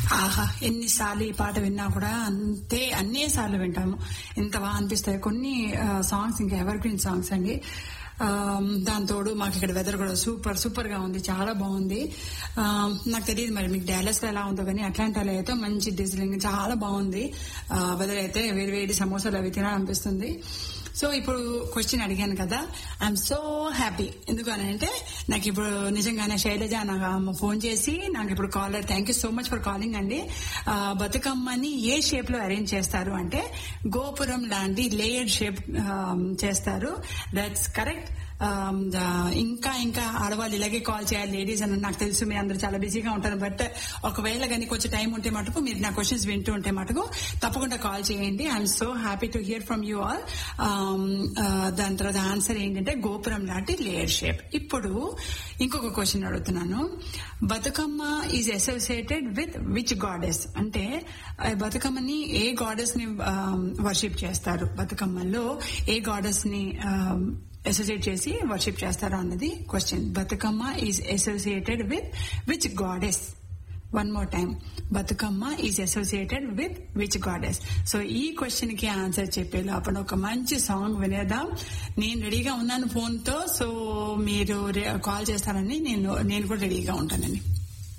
ఆహా ఎన్నిసార్లు ఈ పాట విన్నా కూడా అంతే అన్నే సార్లు వింటాము ఎంత బాగా అనిపిస్తాయి కొన్ని సాంగ్స్ ఇంకా ఎవర్ గ్రీన్ సాంగ్స్ అండి ఆ, దాని తోడు మాకు ఇక్కడ వెదర్ కూడా సూపర్ సూపర్ గా ఉంది చాలా బాగుంది ఆ, నాకు తెలియదు మరి మీకు డాలస్ లో ఎలా ఉందో కానీ అట్లాంటాలో అయితే మంచి డిజిలింగ్ చాలా బాగుంది వెదర్ అయితే వేడి వేడి సమోసాలు అవి తినాలనిపిస్తుంది సో ఇప్పుడు క్వశ్చన్ అడిగాను కదా ఐఎమ్ సో హ్యాపీ ఎందుకు అని అంటే నాకు ఇప్పుడు నిజంగానే శైలజ నాకు ఆమె ఫోన్ చేసి నాకు ఇప్పుడు caller thank you so much for calling అండి ఆ, బతుకమ్మని ఏ షేప్ లో అరేంజ్ చేస్తారు అంటే గోపురం లాంటి లేయర్డ్ షేప్ చేస్తారు దట్స్ కరెక్ట్ ఇంకా ఇంకా ఆడవాళ్ళు ఇలాగే కాల్ చేయాలి లేడీస్ అని నాకు తెలుసు మీరు అందరూ చాలా బిజీగా ఉంటారు బట్ ఒకవేళ కానీ కొంచెం టైం ఉంటే మటుకు మీరు నా క్వశ్చన్స్ వింటూ ఉంటే మటుకు తప్పకుండా కాల్ చేయండి I'm so happy to hear from you all దాని తర్వాత ఆన్సర్ ఏంటంటే గోపురం లాంటి లేయర్ షేప్ ఇప్పుడు ఇంకొక క్వశ్చన్ అడుగుతున్నాను Bathukamma is associated with which goddess అంటే ఆ బతుకమ్మని ఏ గాడెస్ ని వర్షిప్ చేస్తారు బతుకమ్మలో ఏ గాడెస్ ని అసోసియేట్ చేసి వర్షిప్ చేస్తారా అన్నది question Bathukamma is associated with which goddess one more time Bathukamma is associated with which goddess so ఈ క్వశ్చన్ కి ఆన్సర్ చెప్పే లోపల ఒక మంచి సాంగ్ వినేద్దాం నేను రెడీగా ఉన్నాను ఫోన్ తో సో మీరు కాల్ చేస్తారని నేను నేను కూడా రెడీగా ఉంటానండి